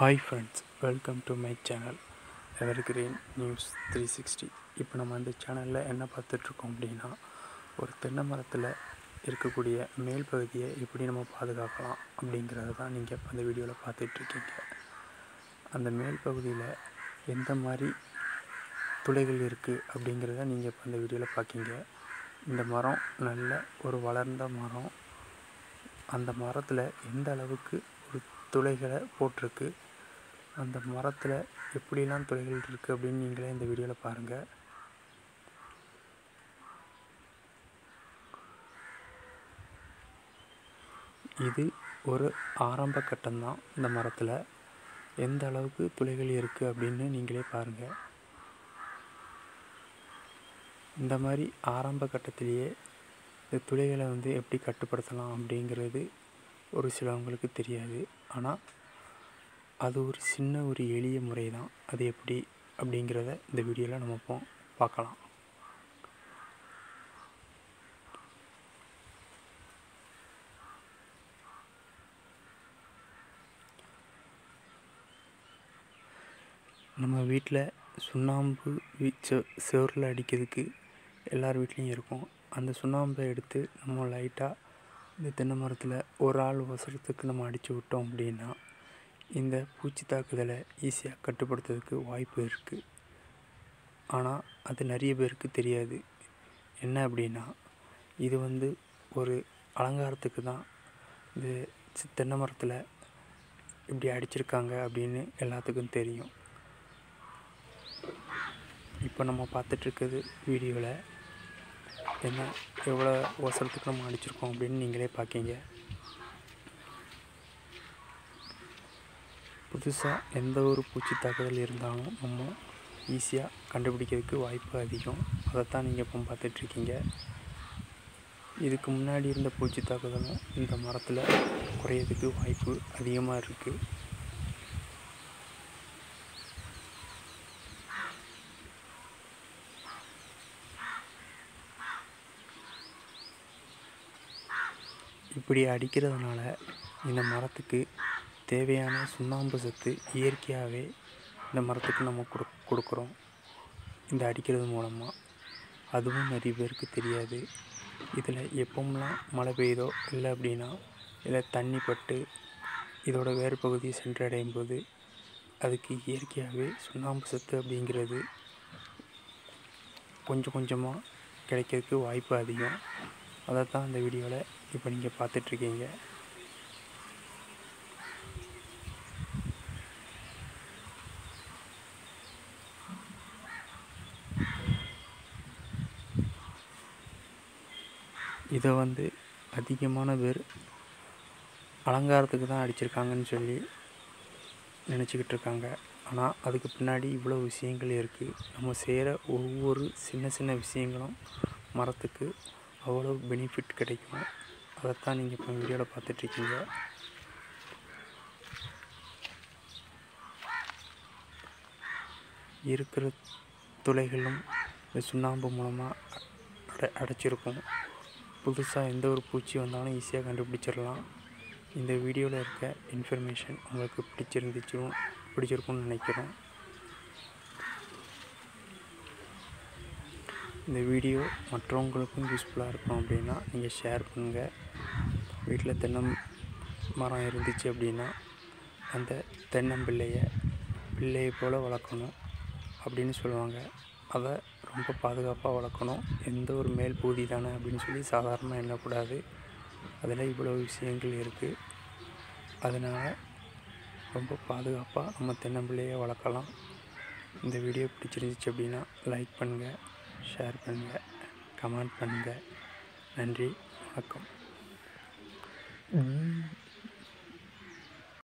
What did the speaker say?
hi friends welcome to my channel evergreen news three sixty இப்போ நம்ம இந்த சேனலில் என்ன பார்த்துட்ருக்கோம் அப்படின்னா ஒரு தென்னை மரத்தில் இருக்கக்கூடிய மேல் பகுதியை எப்படி நம்ம பாதுகாக்கலாம் அப்படிங்கிறத தான் நீங்கள் இப்போ அந்த வீடியோவில் பார்த்துட்ருக்கீங்க அந்த மேல் பகுதியில் எந்த மாதிரி துளைகள் இருக்குது அப்படிங்கிறத நீங்கள் இப்போ அந்த வீடியோவில் பார்க்கிங்க இந்த மரம் நல்ல ஒரு வளர்ந்த மரம் அந்த மரத்தில் எந்த அளவுக்கு ஒரு துளைகளை போட்டிருக்கு அந்த மரத்தில் எப்படிலாம் துளைகள் இருக்குது அப்படின்னு நீங்களே இந்த வீடியோவில் பாருங்கள் இது ஒரு ஆரம்ப கட்டம்தான் இந்த மரத்தில் எந்த அளவுக்கு துளைகள் இருக்குது அப்படின்னு நீங்களே பாருங்கள் இந்த மாதிரி ஆரம்ப கட்டத்திலேயே இந்த துளைகளை வந்து எப்படி கட்டுப்படுத்தலாம் அப்படிங்கிறது ஒரு சிலவங்களுக்கு தெரியாது ஆனால் அது ஒரு சின்ன ஒரு எளிய முறை தான் அது எப்படி அப்படிங்கிறத இந்த வீடியோவில் நம்ம இப்போ பார்க்கலாம் நம்ம வீட்டில் சுண்ணாம்பு செவரில் அடிக்கிறதுக்கு எல்லார் வீட்லேயும் இருக்கும் அந்த சுண்ணாம்பை எடுத்து நம்ம லைட்டாக இந்த தென்னை மரத்தில் ஒரு ஆள் அவசரத்துக்கு நம்ம அடித்து விட்டோம் அப்படின்னா இந்த பூச்சி தாக்குதலை ஈஸியாக கட்டுப்படுத்துறதுக்கு வாய்ப்பு இருக்குது ஆனால் அது நிறைய பேருக்கு தெரியாது என்ன அப்படின்னா இது வந்து ஒரு அலங்காரத்துக்கு தான் இந்த சி- தென்னை மரத்தில் இப்படி அடிச்சிருக்காங்க அப்படின்னு எல்லாத்துக்கும் தெரியும் இப்போ நம்ம பார்த்துட்ருக்குது வீடியோவில் என்ன எவ்வளோ அவசரத்துக்கு நம்ம அடிச்சிருக்கோம் அப்படின்னு நீங்களே பார்க்கீங்க புதுசாக எந்த ஒரு பூச்சி தாக்குதல் இருந்தாலும் நம்ம ஈஸியாக கண்டுபிடிக்கிறதுக்கு வாய்ப்பு அதிகம் அதைத்தான் நீங்கள் இப்போ பார்த்துட்ருக்கீங்க இதுக்கு முன்னாடி இருந்த பூச்சி தாக்குதலும் இந்த மரத்தில் குறையிறதுக்கு வாய்ப்பு அதிகமாக இருக்குது இப்படி அடிக்கிறதுனால இந்த மரத்துக்கு தேவையான சுண்ணாம்பு சத்து இயற்கையாகவே இந்த மரத்துக்கு நம்ம கொடு கொடுக்குறோம் இந்த அடிக்கிறது மூலமாக அதுவும் நிறைய பேருக்கு தெரியாது இதில் எப்போம்லாம் மழை பெய்யுதோ இல்லை அப்படின்னா இதில் தண்ணி பட்டு இதோட வேறு பகுதியை சென்றடையும் போது அதுக்கு இயற்கையாகவே சுண்ணாம்பு சத்து அப்படிங்கிறது கொஞ்சம் கொஞ்சமாக கிடைக்கிறதுக்கு வாய்ப்பு அதிகம் அதை தான் இந்த வீடியோவில் இப்போ நீங்கள் பார்த்துட்ருக்கீங்க இதை வந்து அதிகமான பேர் அலங்காரத்துக்கு தான் அடிச்சிருக்காங்கன்னு சொல்லி நினச்சிக்கிட்டு இருக்காங்க ஆனால் அதுக்கு பின்னாடி இவ்வளோ விஷயங்கள் இருக்குது நம்ம செய்கிற ஒவ்வொரு சின்ன சின்ன விஷயங்களும் மரத்துக்கு அவ்வளோ பெனிஃபிட் கிடைக்கும் அதைத்தான் நீங்கள் இப்போ வீடியோவில் பார்த்துட்ருக்கீங்க இருக்கிற துளைகளும் இந்த சுண்ணாம்பு மூலமாக அடை அடைச்சிருக்கும் புதுசாக எந்த ஒரு பூச்சி வந்தாலும் ஈஸியாக கண்டுபிடிச்சிடலாம் இந்த வீடியோவில் இருக்க இன்ஃபர்மேஷன் உங்களுக்கு பிடிச்சிருந்துச்சும் பிடிச்சிருக்கும்னு நினைக்கிறோம் இந்த வீடியோ மற்றவங்களுக்கும் யூஸ்ஃபுல்லாக இருக்கும் அப்படின்னா நீங்கள் ஷேர் பண்ணுங்கள் வீட்டில் தென்னை மரம் இருந்துச்சு அப்படின்னா அந்த தென்னம்பிள்ளையை பிள்ளையை போல் வளர்க்கணும் அப்படின்னு சொல்லுவாங்க அதை ரொம்ப பாதுகாப்பாக வளர்க்கணும் எந்த ஒரு மேல் பகுதி தானே அப்படின்னு சொல்லி சாதாரணமாக எண்ணக்கூடாது அதில் இவ்வளோ விஷயங்கள் இருக்குது அதனால் ரொம்ப பாதுகாப்பாக நம்ம தென்னம்பிள்ளையை வளர்க்கலாம் இந்த வீடியோ பிடிச்சிருந்துச்சு அப்படின்னா லைக் பண்ணுங்கள் ஷேர் பண்ணுங்கள் கமெண்ட் பண்ணுங்கள் நன்றி வணக்கம்